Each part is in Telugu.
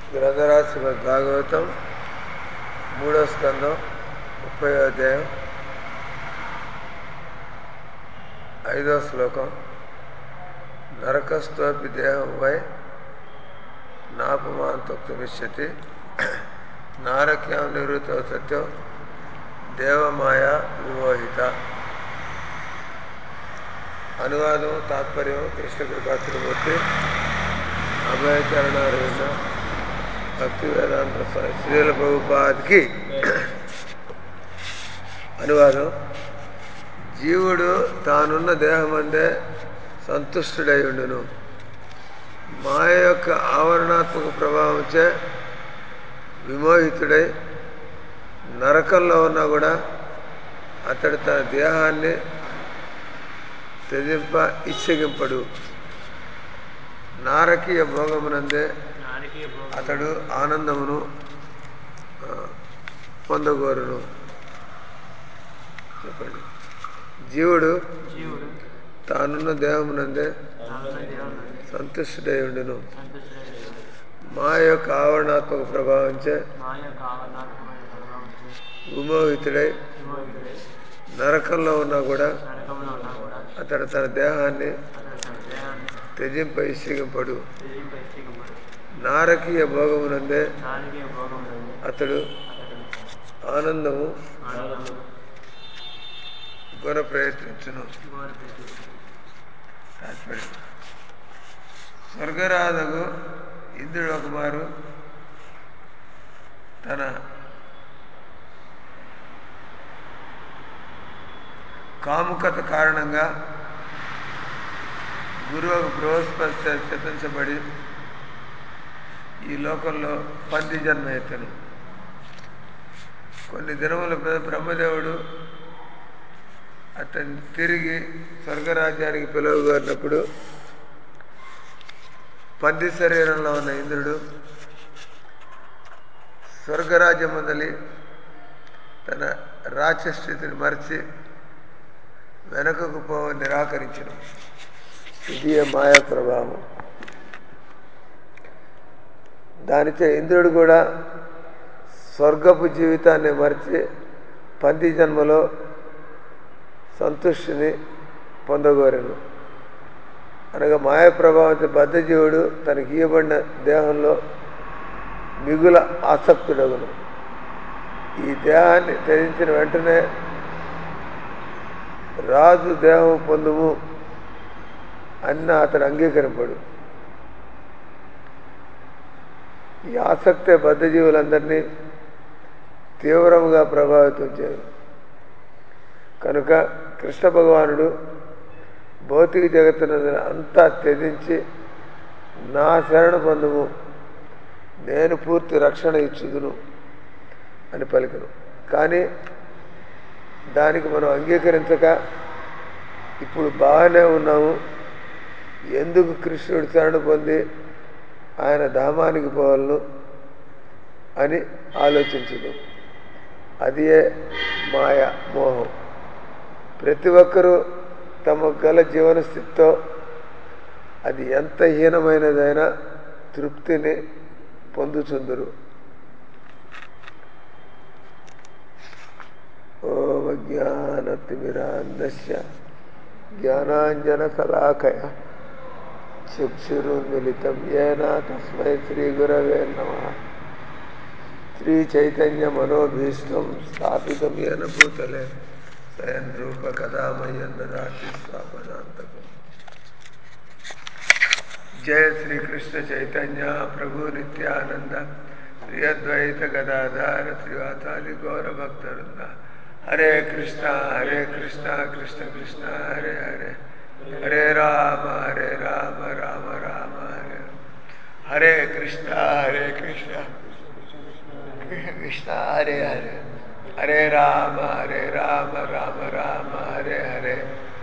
గ్రంథరాజు శ్రీమద్ భాగవతం మూడో స్కందం ముప్పై అధ్యాయం ఐదో శ్లోకం నరకస్తోపి దేహం వై నాపమాంతోక్తమిష్యతి నారక్యాం నివృత్త సత్యం దేవమాయ విమోహిత అనువాదం తాత్పర్యం కృష్ణ కృపాత్రిమూర్తి అభయచరణారవింద భక్తి వేదాంత స్వామి శ్రీల ప్రభుపాదికి అనువాదం జీవుడు తానున్న దేహమందే సంతుష్టుడై ఉండును మాయ యొక్క ఆవరణాత్మక ప్రభావంచే విమోహితుడై నరకంలో ఉన్నా కూడా అతడు తన దేహాన్ని త్యజింప ఇచ్చగింపడు నారకీయ భోగమునందే నారకీయ భోగం అతడు ఆనందమును ఆ, పొందగోరును చెప్పండి జీవుడు జీవుడు తానున్న దేహమునందే నాలుగు దేవాలను సంతుష్టుడై ఉండును సంతుష్టుడై మా యొక్క ఆవరణాత్మక ప్రభావంచే మా యొక్క ఆవరణాత్మకమైన ప్రభావంతో విమోహితుడై విమోహితుడై నరకంలో ఉన్నా కూడా నరకంలో ఉన్నా కూడా అతడు తన దేహాన్ని అతడు తన దేహాన్ని త్యజింప ఇష్టగింపడు త్యజింప ఇష్టపడు నారకీయ భోగమునందే నారకీయ భోగం అతడు అతడు ఆనందము ఆనందము కొన ప్రయత్నించును ఘోర ప్రతి తాత్పర్యం స్వర్గరాజకు ఇంద్రుడు ఒకమారు తన కాముకత కారణంగా గురువు బృహస్పతి చేత శపించబడి ఈ లోకంలో పంది జన్మ ఎత్తను కొన్ని దినముల మీద బ్రహ్మదేవుడు అతన్ని తిరిగి స్వర్గరాజ్యానికి పిలువగోరినప్పుడు పంది శరీరంలో ఉన్న ఇంద్రుడు స్వర్గరాజ్యం మొదలి తన రాచస్థితిని మరచి వెనకకు పోవ నిరాకరించను ఇది మాయా ప్రభావం దానిచే ఇంద్రుడు కూడా స్వర్గపు జీవితాన్ని మరిచి పంది జన్మలో సంతుష్టిని పొందగోరెను అనగా మాయ ప్రభావంతో బద్ధజీవుడు తనకి ఇవ్వబడిన దేహంలో మిగుల ఆసక్తుడగును ఈ దేహాన్ని త్యజించిన వెంటనే రాజు దేహం పొందుము అన్న అతడు అంగీకరింపడు ఈ ఆసక్తే బద్ధజీవులందరినీ తీవ్రంగా ప్రభావితం చేయదు కనుక కృష్ణ భగవానుడు భౌతిక జగత్తును అంతా త్యజించి నా శరణ పొందుము నేను పూర్తి రక్షణ ఇచ్చుదును అని పలికను కానీ దానికి మనం అంగీకరించక ఇప్పుడు బాగానే ఉన్నాము ఎందుకు కృష్ణుడి శరణ పొంది ఆయన ధామానికి పోవాలను అని ఆలోచించదు అదియే మాయ మోహం ప్రతి ఒక్కరూ తమ గల జీవన స్థితితో అది ఎంత హీనమైనదైనా తృప్తిని పొందుచుందురు ఓం జ్ఞానతిమిరాంధస్య జ్ఞానాంజనశలాకయ చక్షురున్మిళితం ఏన తస్మై శ్రీగురవే నమ శ్రీచైతన్యమనోభీష్టం స్థాపితం ఏన భూతలే స్వయం రూప కదామయ్యం దదాతి స్వాపదాంతకం జయ శ్రీకృష్ణ చైతన్య ప్రభు నిత్యానంద శ్రీ అద్వైత గదాధార శ్రీవాసాది గౌర భక్తవృంద హరే కృష్ణ హరే కృష్ణ కృష్ణ కృష్ణ హరే హరే హరే రామ హరే రామ రామ రామ హరే హరే కృష్ణ హరే కృష్ణ కృష్ణ కృష్ణ హరే హరే హరే రామ హరే రామ రామ రామ హరే హరే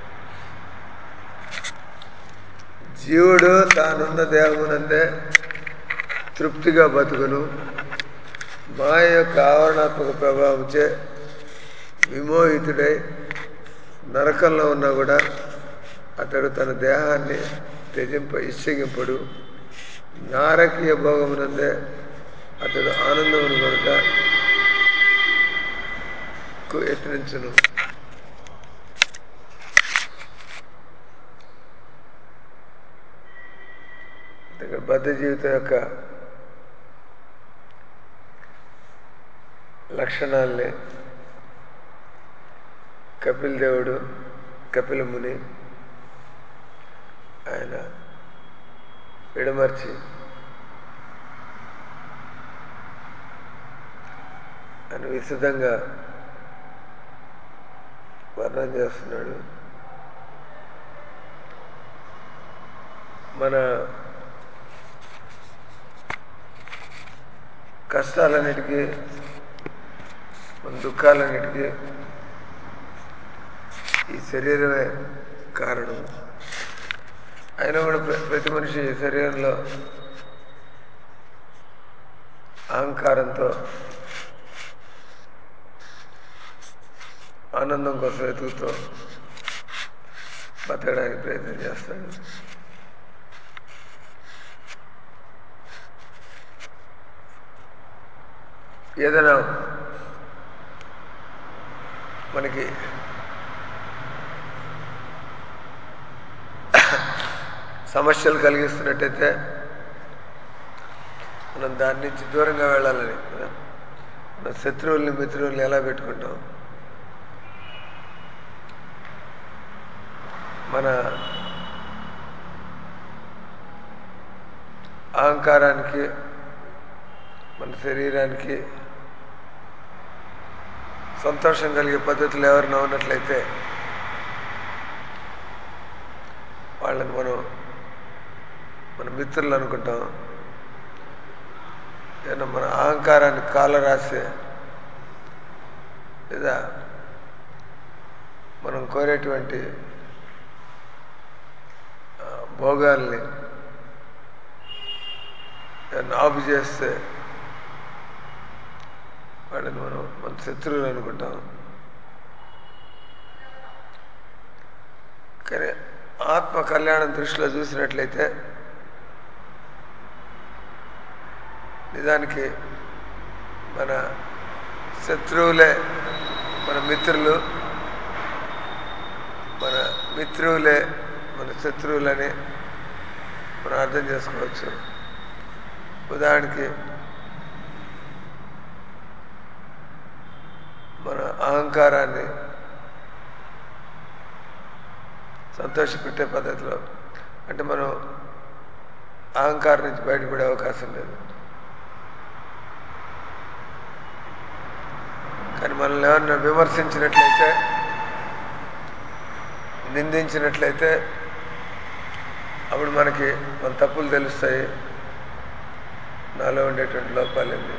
జీవుడు తానున్న దేహమునందే తృప్తిగా బతుకును మాయ యొక్క ఆవరణాత్మక ప్రభావంచే విమోహితుడై నరకంలో ఉన్నా కూడా అతడు తన దేహాన్ని త్యజింప ఇచ్చగింపడు నారకీయ భోగమునందే అతడు ఆనందమును కొనుక కు యత్నించును ఇక్కడ బద్ధ జీవితం యొక్క లక్షణాల్ని కపిల్ దేవుడు కపిల ముని ఆయన విడమర్చి ఆయన విశదంగా వర్ణన చేస్తున్నాడు మన కష్టాలన్నిటికీ మన దుఃఖాలన్నిటికీ ఈ శరీరమే కారణం అయినా కూడా ప్ర- ప్రతి మనిషి శరీరంలో అహంకారంతో ఆనందం కోసం వెతుకుతూ బతకడానికి ప్రయత్నం చేస్తాడు ఏదైనా మనకి సమస్యలు కలిగిస్తున్నట్టయితే మనం దాని నుంచి దూరంగా వెళ్ళాలని కదా మన శత్రువుల్ని మిత్రుల్ని ఎలా పెట్టుకుంటాం మన అహంకారానికి మన శరీరానికి సంతోషం కలిగే పద్ధతులు ఎవరైనా ఉన్నట్లయితే వాళ్ళని మనం మన మిత్రులు అనుకుంటాం ఏదైనా మన అహంకారాన్ని కాల రాసే లేదా మనం కోరేటువంటి ఆ, భోగాల్ని ఏదైనా ఆపు చేస్తే వాళ్ళని మనం మన శత్రువులు అనుకుంటాం కానీ ఆత్మ కళ్యాణం దృష్టిలో చూసినట్లయితే నిజానికి మన శత్రువులే మన మిత్రులు మన మిత్రువులే మన శత్రువులని మనం అర్థం చేసుకోవచ్చు ఉదాహరణకి మన అహంకారాన్ని సంతోషపెట్టే పద్ధతిలో అంటే మనం అహంకారం నుంచి బయటపడే అవకాశం లేదు కానీ మనల్ని ఎవరన్నా విమర్శించినట్లయితే నిందించినట్లయితే అప్పుడు మనకి మన తప్పులు తెలుస్తాయి నాలో ఉండేటువంటి లోపాలేంది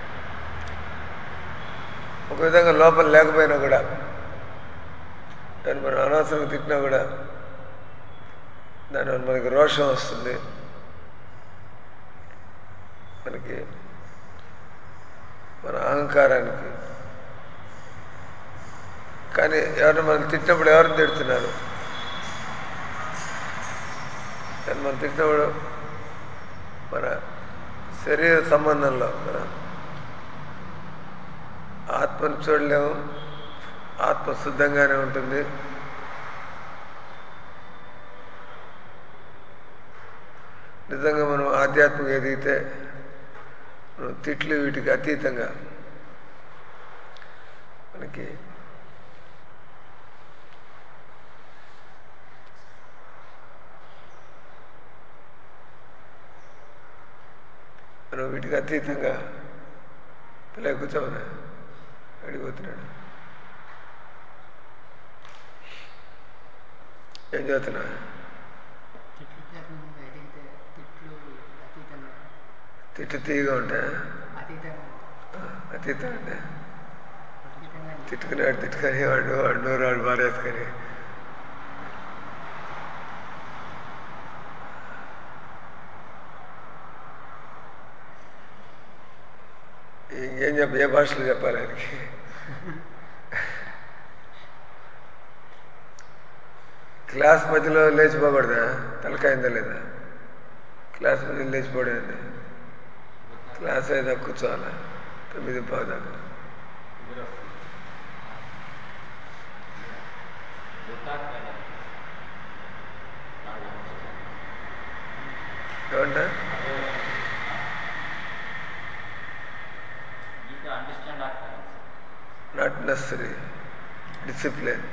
ఒక విధంగా లోపల లేకపోయినా కూడా దాన్ని మనం అనవసరంగా తిట్టినా కూడా దానివల్ల మనకి రోషం వస్తుంది మనకి మన అహంకారానికి కానీ ఎవరిని మనం తిట్టినప్పుడు ఎవరిని తిడుతున్నారు ఎవరిని మనం తిట్టినప్పుడు మన శరీర సంబంధంలో కదా ఆత్మను చూడలేము ఆత్మ శుద్ధంగానే ఉంటుంది నిజంగా మనం ఆధ్యాత్మిక ఎదిగితే మనం తిట్లు వీటికి అతీతంగా మనకి మనం వీటికి అతీతంగా పిల్లలు కూర్చోమన్నా అడిగిపోతున్నాడు ఏం చదువుతున్నా తిట్లు చేతనంగా ఎదిగితే తిట్లు అతీతంగా తిట్టు తీయగా ఉంటాయా అతీతంగా అతీతం అంటే అతీతంగా తిట్టుకునేవాడు తిట్టుకొని వాడు వాడు నోరు వాడు మారేసుకొని ఇంకేం చెప్ప ఏ భాషలో చెప్పాలి ఆయనకి క్లాస్ మధ్యలో లేచిపోకూడదా తలకాయిందా లేదా క్లాస్ మధ్యలో లేచిపోవడం ఏంది క్లాస్ అయితే కూర్చోవాలా తొమ్మిది పాదాలు నిద్ర వస్తుంది without guidance. Not understand. ఏమంటా Need to understand our parents. Not necessary discipline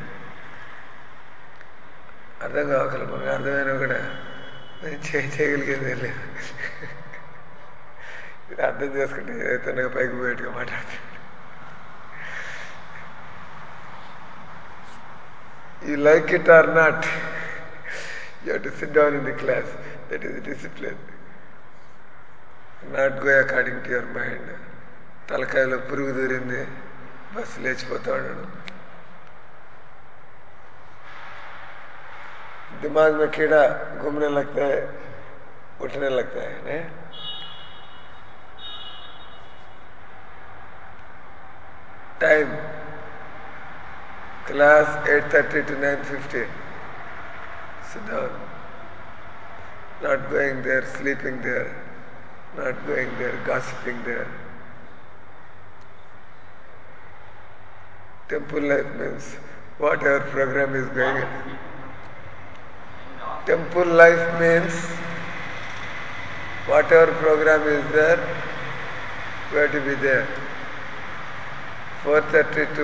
అర్థం కావాలి మనకు అర్థమైనా కూడా నేను చేయ చేయగలిగేది ఏం లేదు ఇది అర్థం చేసుకుంటే ఏదైతే పైకి పోయేట్టుగా మాట్లాడుతాను you like it are not you to sit down in the class that is discipline not go according to your mind తలకాయలో పురుగు దూరింది బస్సు లేచిపోతా ఉన్నాడు दिमाग में कीड़ा घूमने लगता है उठने लगता है ने? Time class 8:30 to 9:15 sit down not going there sleeping there not going there gossiping there temple life means whatever program is going on temple life means whatever program is there we have to be there 4.30 to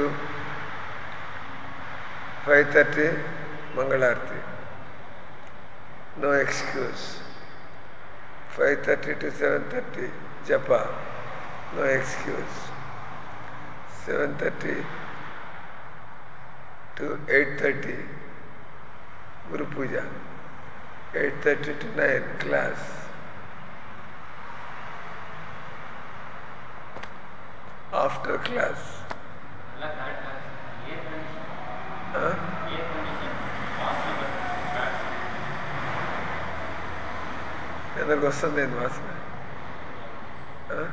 5.30 mangalarti no excuse 5.30 to 7.30 japa no excuse 7.30 to 8.30 guru puja 8.30 to 9 class after class ಎಲ್ಲ correct air condition huh? Air condition వాసన బ్యాడ్ ఎందరికి వస్తుంది ఏంది వాసన Huh?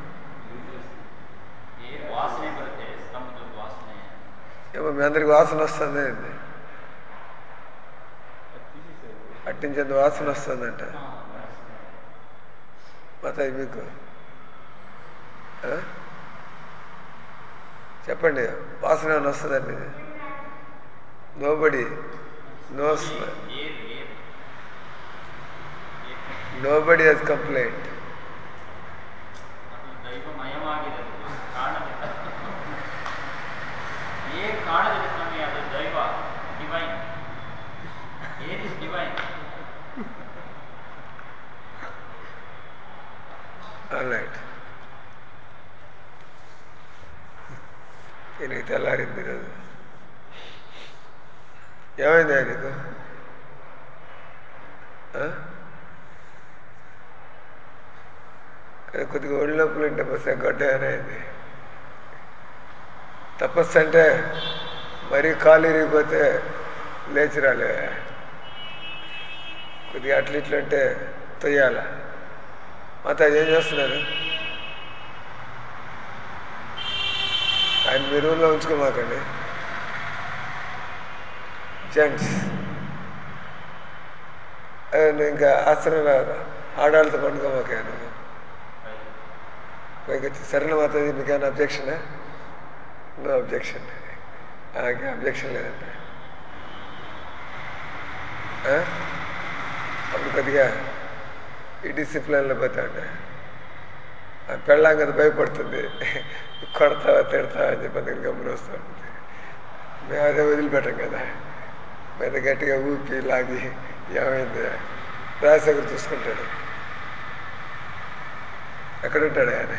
ಏರ್ ವಾಸನೆ ಬರುತ್ತೆ ಸ್ತಂಭದ ವಾಸನೆ ఏమో మీ అందరికి వాసన వస్తుంది ఏంది అది తీసేసారు అట్టించేంత వాసన వస్తుందంట ఆ, వాసನೆ. మాతాయి మీకు ఆ? చెప్పండి వాసన ఏమైనా వస్తుందండి nobody no smell air air air nobody has complaint ಅದು ದೈವಮಯವಾಗಿದೆ ಅದು ಕಾಣದಿಲ್ಲ ಏರ್ ಕಾಣದಿಲ್ಲ ಸ್ವಾಮಿ ಅದು ದೈವ divine air is divine right దీనికి తెల్లారింది ఈరోజు ఏమైంది నీకు ఆ? అది కొద్దిగా ఒళ్ళు నొప్పులు ఉంటే బస్సు గడ్డ అనేది తపస్సు అంటే మరీ కాలు ఇరిగిపోతే లేచి రాలే కొద్దిగా అట్ల ఇట్లా అంటే తొయ్యాల మాత ఏం చేస్తున్నారు ఆయన మీ రూమ్లో ఉంచుకోమాకండి జెంట్స్ అదే నువ్వు ఇంకా ఆశ్రమంలో ఆడాళ్ళతో పండుకోమాక నువ్వు పైకి వచ్చి సరైన మాత మీకేమైనా అబ్జెక్షనా నో అబ్జెక్షన్ ఇంకేం అబ్జెక్షన్ లేదంట ఆ? అప్పుడు కొద్దిగా ఈ డిసిప్లిన్లో పోతాడు ఆ పెళ్ళాం కదా భయపడుతుంది కొడతావా తిడతావా అని చెప్పి దగ్గర గమ్మున వస్తూ ఉంటుంది మేము అదే వదిలిపెట్టాం కదా మీద గట్టిగా ఊపి లాగి ఏమైంది రాజశేఖర్ చూసుకుంటాడు ఎక్కడ ఉంటాడు ఆయన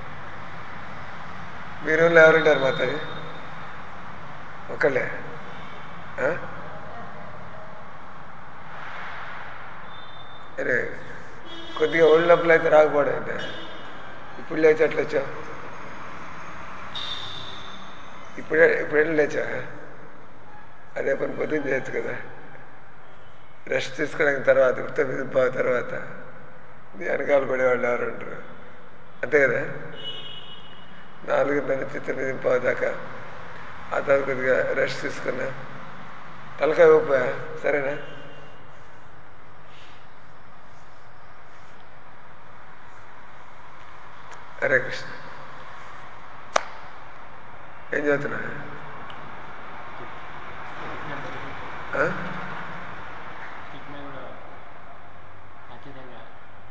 మీ రూమ్లో ఎవరుంటారు మాతాయి ఒకళ్ళే ఆ? అరే కొద్దిగా ఒళ్ళు నొప్పులు అయితే రాకపోవడం అంటే ఇప్పుడు లేచి అట్లా వచ్చావు ఇప్పుడే ఇప్పుడే లేచా అదే పని పొద్దున్న చేయొచ్చు కదా రెస్ట్ తీసుకోవడానికి తర్వాత తొమ్మిది పావు తర్వాత నీ వెనకాల పడేవాళ్ళు ఎవరు ఉంటారు అంతే కదా నాలుగున్నర నుంచి తొమ్మిది పావు దాకా ఆ తర్వాత కొద్దిగా రెస్ట్ తీసుకున్నా తలకాయ ఊపా సరేనా హరే కృష్ణ ఏం చదువుతున్నా ఆ? తిట్టినా కూడా అతీతంగా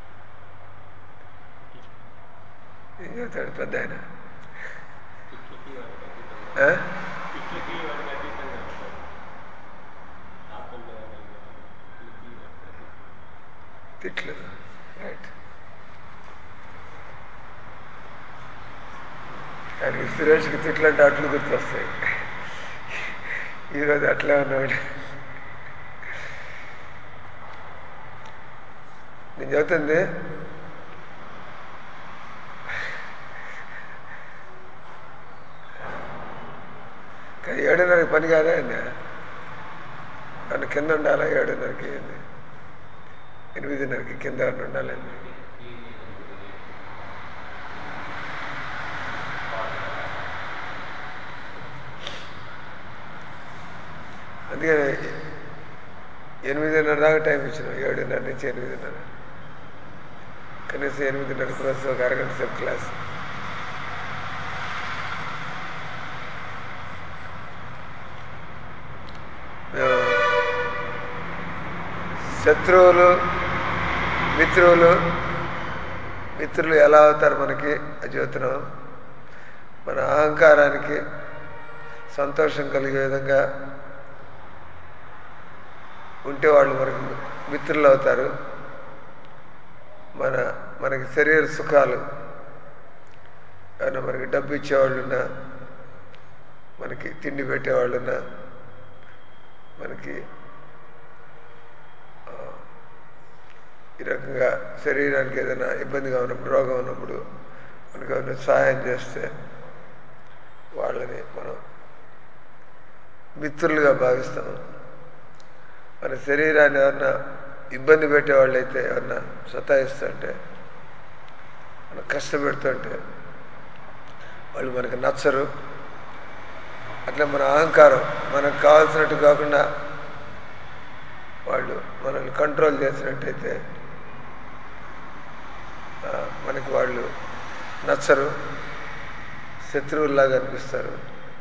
ఏం చదువుతాడు పెద్ద ఆయన తిట్లకి వాడికి అతీతంగా ఆ? తిట్లకి వాడికి అతీతంగా ఉంటాడు ఆపల్లో తిట్లకి వాడికి అతీతంగా తిట్లు రైట్ ఆయనకి సురేష్కి తిట్లు అంటే అట్లు గుర్తొస్తాయి ఈరోజు అట్లే ఉన్నాడు నేను చెబుతుంది కానీ ఏడున్నరకి పని కాదా అండి నన్ను కింద ఉండాలా ఏడున్నరకి ఏంది ఎనిమిదిన్నరకి కింద ఎవరిని ఉండాలండి అందుకే ఎనిమిదిన్నర దాకా టైం ఇచ్చిన ఏడున్నర నుంచి ఎనిమిదిన్నర కనీసం ఎనిమిదిన్నరకు వస్తే ఒక అరగంట సేపు క్లాస్ మేము శత్రువులు మిత్రువులు మిత్రులు ఎలా అవుతారు మనకి అది చెబుతున్నాం మన అహంకారానికి సంతోషం కలిగే విధంగా ఉంటే వాళ్ళు మనకు మిత్రులు అవుతారు మన మనకి శరీర సుఖాలు ఏమైనా మనకి డబ్బు ఇచ్చేవాళ్ళున్నా మనకి తిండి పెట్టేవాళ్ళున్నా మనకి ఆ, ఈ రకంగా శరీరానికి ఏదైనా ఇబ్బందిగా ఉన్నప్పుడు రోగం ఉన్నప్పుడు మనకి ఏమైనా సహాయం చేస్తే వాళ్ళని మనం మిత్రులుగా భావిస్తాం మన శరీరాన్ని ఎవరన్నా ఇబ్బంది పెట్టేవాళ్ళు అయితే ఎవరన్నా సతాయిస్తుంటే మనం కష్టపెడుతుంటే వాళ్ళు మనకు నచ్చరు అట్లా మన అహంకారం మనకు కావాల్సినట్టు కాకుండా వాళ్ళు మనల్ని కంట్రోల్ చేసినట్టయితే ఆ, మనకి వాళ్ళు నచ్చరు శత్రువుల్లాగా అనిపిస్తారు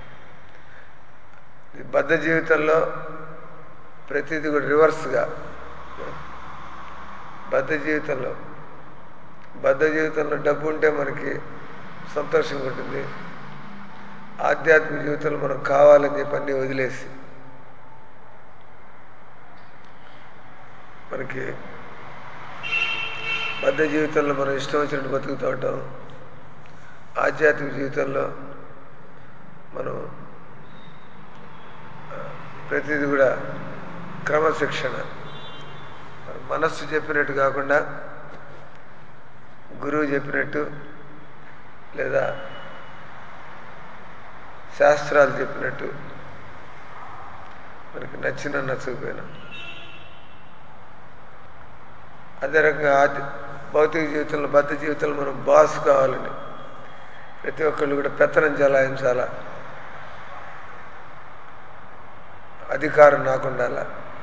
ఈ బద్ధ జీవితంలో ప్రతిదీ కూడా రివర్స్గా బద్ధ జీవితంలో బద్ధ జీవితంలో డబ్బు ఉంటే మనకి సంతోషంగా ఉంటుంది ఆధ్యాత్మిక జీవితంలో మనం కావాలని చెప్పి అన్నీ వదిలేసి మనకి బద్ధ జీవితంలో మనం ఇష్టం వచ్చినట్టు బతుకుతూ ఉంటాం ఆధ్యాత్మిక జీవితంలో మనం ఆ, ప్రతిదీ కూడా క్రమశిక్షణ మన మనస్సు చెప్పినట్టు కాకుండా గురువు చెప్పినట్టు లేదా శాస్త్రాలు చెప్పినట్టు మనకి నచ్చిన నచ్చకపోయినా అదే రకంగా ఆది భౌతిక జీవితంలో బద్ధ జీవితంలో మనం బాస్ కావాలని ప్రతి ఒక్కళ్ళు కూడా పెత్తనం చెలాయించాలా అధికారం నాకుండాలా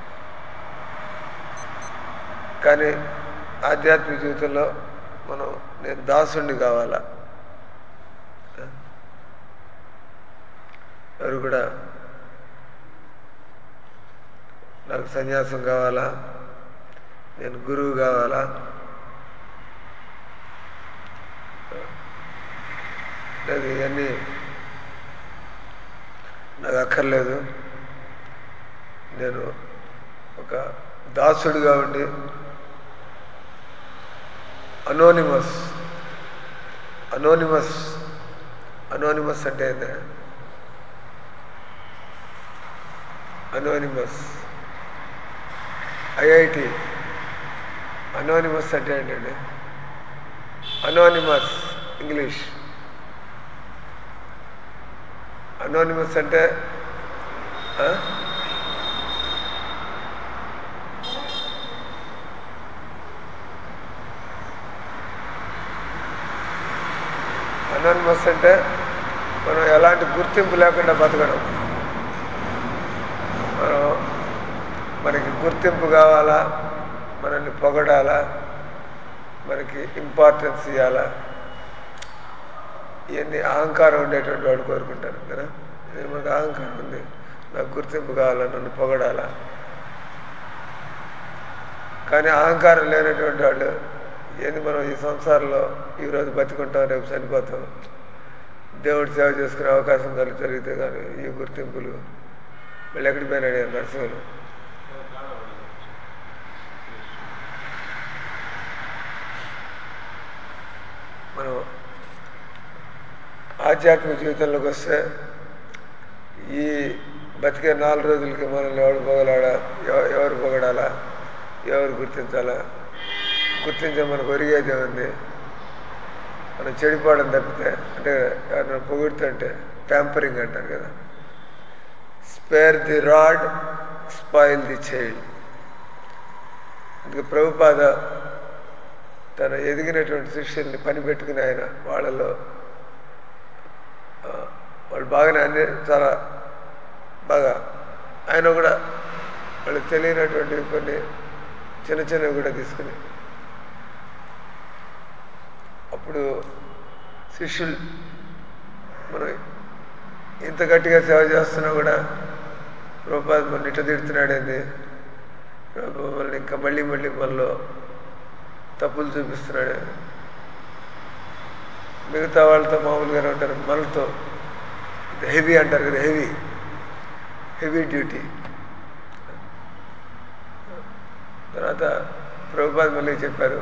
కానీ ఆధ్యాత్మిక జీవితంలో మనం నేను దాసుణ్ణి కావాలా ఎవరు కూడా నాకు సన్యాసం కావాలా నేను గురువు కావాలా లేదు ఇవన్నీ నాకు అక్కర్లేదు నేను ఒక దాసుడిగా ఉండి అనోనిమస్ అనోనిమస్ అనోనిమస్ అంటే ఏంటి అనోనిమస్ ఐఐటి అనోనిమస్ అంటే ఏంటండి అనోనిమస్ ఇంగ్లీష్ అనోనిమస్ అంటే ఆ? అనోనిమస్ అంటే మనం ఎలాంటి గుర్తింపు లేకుండా బతకడం మనం మనకి గుర్తింపు కావాలా మనల్ని పొగడాలా మనకి ఇంపార్టెన్స్ ఇవ్వాలా ఇవన్నీ అహంకారం ఉండేటువంటి వాడు కోరుకుంటారు కదా ఇది మనకు అహంకారం ఉంది నాకు గుర్తింపు కావాలా నన్ను పొగడాలా కానీ అహంకారం లేనటువంటి వాళ్ళు ఏంది మనం ఈ సంసారంలో ఈరోజు బతికుంటాం రేపు చనిపోతాం దేవుడి సేవ చేసుకునే అవకాశం కలిగి జరిగితే కానీ ఈ గుర్తింపులు మళ్ళీ ఎక్కడికి పోయినాడు ఈయన నరసింహులు చాలా పడింది మనం ఆధ్యాత్మిక జీవితంలోకి వస్తే ఈ బతికే నాలుగు రోజులకి మనల్ని ఎవడు పొగలాడా ఎవ- ఎవరు పొగడాలా ఎవరు గుర్తించాలా గుర్తించే మనకు ఒరిగేది ఉంది మనం చెడిపోవడం తప్పితే అంటే ఎవరైనా పొగుడుతుంటే ప్యాంపరింగ్ అంటారు కదా spare the rod spoil the child అందుకే ప్రభుపాద తన ఎదిగినటువంటి శిష్యుల్ని పని పెట్టుకుని ఆయన వాళ్ళలో ఆ, వాళ్ళు బాగానే అన్ని చాలా బాగా ఆయన కూడా వాళ్ళకి తెలియనటువంటి కొన్ని చిన్న చిన్నవి కూడా తీసుకుని అప్పుడు శిష్యులు మనం ఇంత గట్టిగా సేవ చేస్తున్నా కూడా ప్రభుపాద మన ఇట్ట తిడుతున్నాడేంది ప్రభు మళ్ళీ ఇంకా మళ్ళీ మళ్ళీ మనలో తప్పులు చూపిస్తున్నాడు మిగతా వాళ్ళతో మామూలుగానే ఉంటారు మనతో ఇది హెవీ అంటారు కదా హెవీ హెవీ డ్యూటీ తర్వాత ప్రభుపాద్ మళ్ళీ చెప్పారు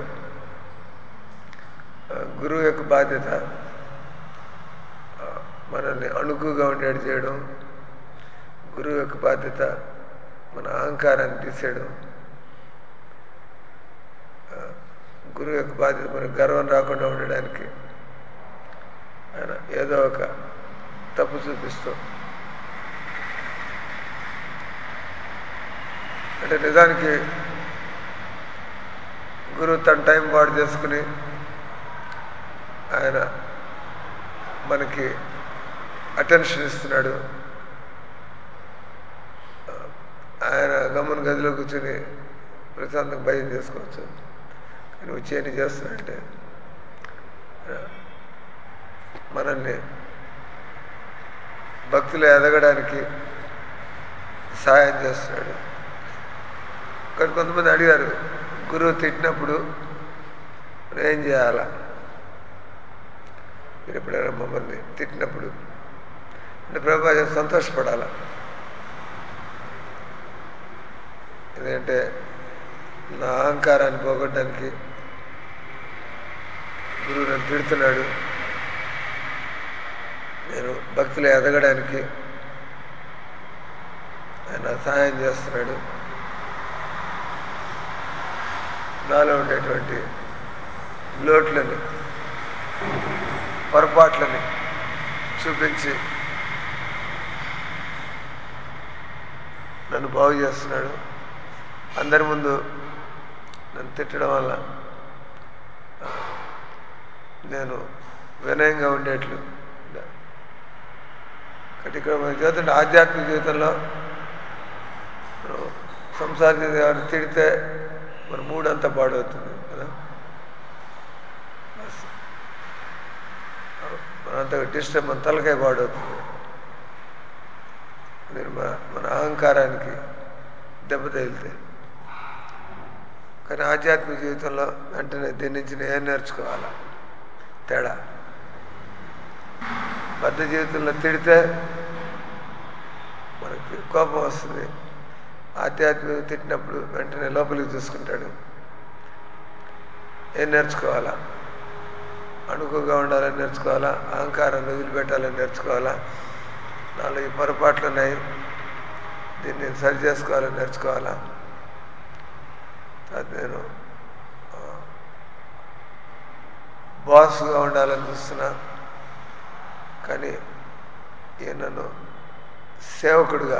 ఆ, గురువు యొక్క బాధ్యత ఆ, మనల్ని అణుకుగా ఉండేది చేయడం గురువు యొక్క బాధ్యత మన అహంకారాన్ని తీసేయడం ఆ, గురువు యొక్క బాధ్యత మనకు గర్వం రాకుండా ఉండడానికి ఆయన ఏదో ఒక తప్పు చూపిస్తూ అంటే నిజానికి గురువు తన టైం పాడు చేసుకుని ఆయన మనకి అటెన్షన్ ఇస్తున్నాడు ఆయన గమ్మున గదిలో కూర్చొని ప్రశాంతంగా భయం చేసుకోవచ్చు కానీ వచ్చి ఏం చేస్తున్నాడంటే ఆ, మనల్ని భక్తులు ఎదగడానికి సహాయం చేస్తున్నాడు కానీ కొంతమంది అడిగారు గురువు తిట్టినప్పుడు మనం ఏం చేయాలా మీరు ఎప్పుడైనా మమ్మల్ని తిట్టినప్పుడు అంటే ప్రభా సంతోషపడాలా ఎందుకంటే నా అహంకారాన్ని పోగొట్టడానికి గురువు నన్ను తిడుతున్నాడు నేను భక్తులు ఎదగడానికి ఆయన సహాయం చేస్తున్నాడు నాలో ఉండేటువంటి లోట్లని పొరపాట్లని చూపించి నన్ను బాగు చేస్తున్నాడు అందరి ముందు నన్ను తిట్టడం వల్ల ఆ, నేను వినయంగా ఉండేట్లు కాబట్టి ఇక్కడ మన జీవితంలో ఆధ్యాత్మిక జీవితంలో మనం సంసార జీవితం ఎవరు తిడితే మన మూడ్ అంతా పాడవుతుంది కదా బస్. మనంతా డిస్టర్బ్ మన తలకాయ పాడవుతుంది నేను మన- మన అహంకారానికి దెబ్బ తగిలితే కానీ ఆధ్యాత్మిక జీవితంలో వెంటనే దీని నుంచి నేను ఏం నేర్చుకోవాలా తేడా బద్ధ జీవితంలో తిడితే మనకి కోపం వస్తుంది ఆధ్యాత్మిక తిట్టినప్పుడు వెంటనే లోపలికి చూసుకుంటాడు ఏం నేర్చుకోవాలా అణుకుగా ఉండాలని నేర్చుకోవాలా అహంకారాన్ని వదిలిపెట్టాలని నేర్చుకోవాలా నాలో ఈ పొరపాట్లు ఉన్నాయి దీన్ని సరి చేసుకోవాలని నేర్చుకోవాలా తర్వాత నేను ఆ, బాస్గా ఉండాలని చూస్తున్నా కానీ ఈయన నన్ను సేవకుడిగా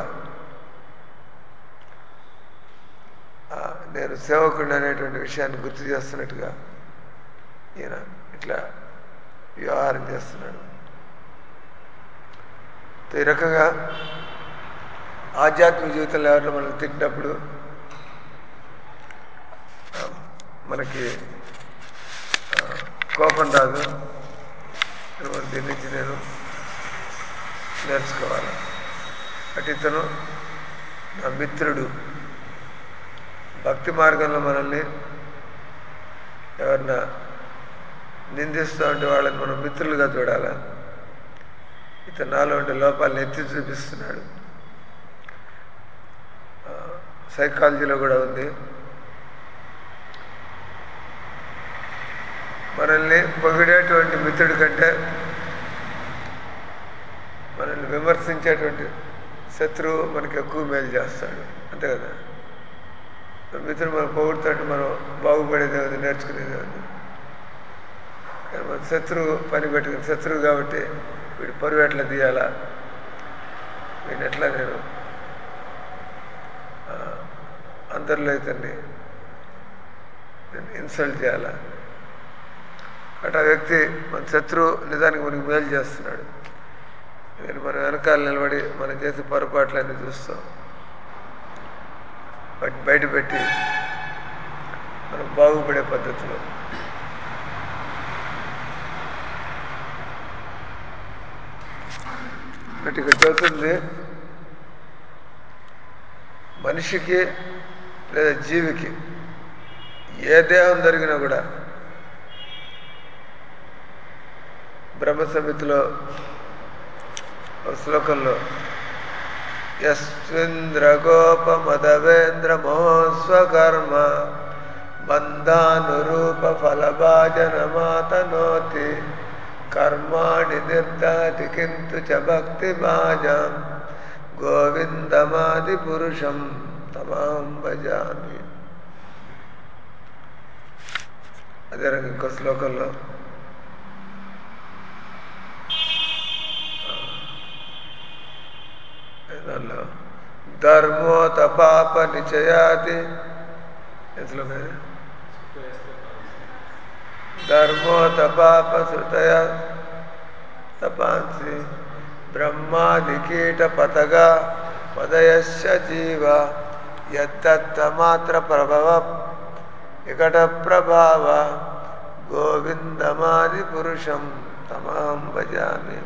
ఆ, నేను సేవకుడిని అనేటువంటి విషయాన్ని గుర్తు చేస్తున్నట్టుగా ఈయన ఇట్లా వ్యవహారం చేస్తున్నాడు ఈ రకంగా ఆధ్యాత్మిక జీవితంలో ఎవరిని మనం తిట్టినప్పుడు ఆ, మనకి ఆ, కోపం రాదు మనం దీని నుంచి నేను నేర్చుకోవాలి అటు ఇతను నా మిత్రుడు భక్తి మార్గంలో మనల్ని ఎవరన్నా నిందిస్తూ ఉంటే వాళ్ళని మనం మిత్రులుగా చూడాలా ఇతను నాలో ఉండే లోపాలను ఎత్తి చూపిస్తున్నాడు ఆ, సైకాలజీలో కూడా ఉంది మనల్ని పొగిడేటువంటి మిత్రుడి కంటే మనల్ని విమర్శించేటువంటి శత్రువు మనకి ఎక్కువ మేలు చేస్తాడు అంతే కదా మన మిత్రుడు మనం పొగుడుతుంటే మనం బాగుపడేదే ఉంది నేర్చుకునేదే ఉంది కానీ మన శత్రువు పని పెట్టుకుని శత్రువు కాబట్టి వీడి పరువు ఎట్లా తీయాలా వీడిని ఎట్లా నేను ఆ, అందరిలో ఇతన్ని నేను ఇన్సల్ట్ చేయాలా అటు ఆ వ్యక్తి మన శత్రువు నిజానికి మనకి మేలు చేస్తున్నాడు నేను మన వెనకాల నిలబడి మనం చేసే పొరపాట్లన్నీ చూస్తాం వాటిని బయట పెట్టి మనం బాగుపడే పద్ధతిలో అంటే ఇక్కడ చెబుతుంది మనిషికి లేదా జీవికి ఏ దేహం జరిగినా కూడా బ్రహ్మ సమితిలో ఒక శ్లోకంలో యస్వింద్రగోపమదవేంద్ర మహోస్వకర్మ బంధానురూప ఫలభాజనమాతనోతి కర్మాణి నిర్దహతి కింటు చ భక్తి భాజం గోవిందమాది పురుషం తమాం భజామి అదే రకంగా ఇంకో శ్లోకంలో దానిలో ధర్మోత పాప నిచయాతి ఏ శ్లోకం ఇది? ధర్మోత పాప శృతయ తపాంసి బ్రహ్మాది కీట పతగా పదయశ్చ జీవ యద్దత్త మాత్ర ప్రభవ వికట ప్రభావ గోవిందమాది పురుషం తమాం భజామి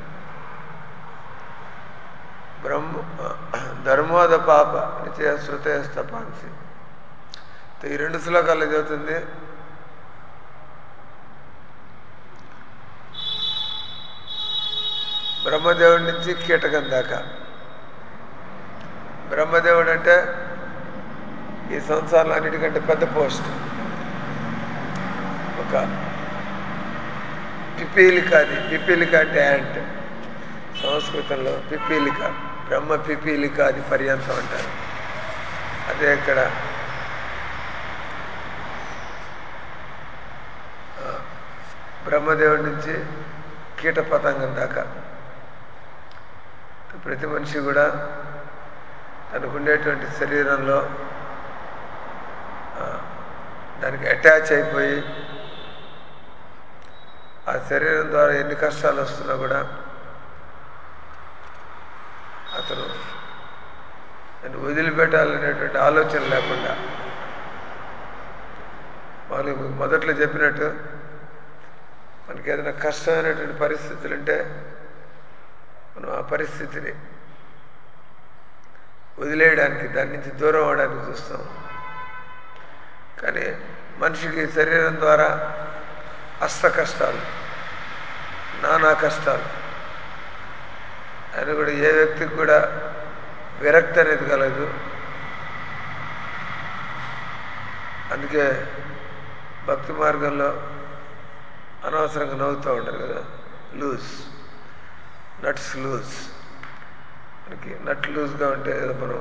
బ్రహ్మ ధర్మోద పాప నిచయ శృతయ తపాంసి ఈ రెండు శ్లోకాల్లో చదువుతుంది బ్రహ్మదేవుడి నుంచి కీటకం దాకా బ్రహ్మదేవుడు అంటే ఈ సంసారంలో అన్నిటికంటే పెద్ద పోస్ట్ ఒక పిపీలిక అది పిపీలిక అంటే యాంట్ సంస్కృతంలో పిపీలిక బ్రహ్మ పిపీలిక అది పర్యంతం అంటారు అదే ఇక్కడ ఆ, బ్రహ్మదేవుడి నుంచి కీట పతంగం దాకా ప్రతి మనిషి కూడా తనకుండేటువంటి శరీరంలో ఆ, దానికి అటాచ్ అయిపోయి ఆ శరీరం ద్వారా ఎన్ని కష్టాలు వస్తున్నా కూడా అతను నేను వదిలిపెట్టాలనేటువంటి ఆలోచన లేకుండా వాళ్ళు మీకు మొదట్లో చెప్పినట్టు మనకి ఏదైనా కష్టమైనటువంటి పరిస్థితులు ఉంటే మనం ఆ పరిస్థితిని వదిలేయడానికి దాని నుంచి దూరం అవడానికి చూస్తాం కానీ మనిషికి శరీరం ద్వారా అష్ట కష్టాలు నానా కష్టాలు ఆయన కూడా ఏ వ్యక్తికి కూడా విరక్తి అనేది కలదు అందుకే భక్తి మార్గంలో అనవసరంగా నవ్వుతూ ఉంటారు కదా లూజ్ నట్స్ లూజ్ మనకి నట్ లూజ్గా ఉంటే ఏదో మనం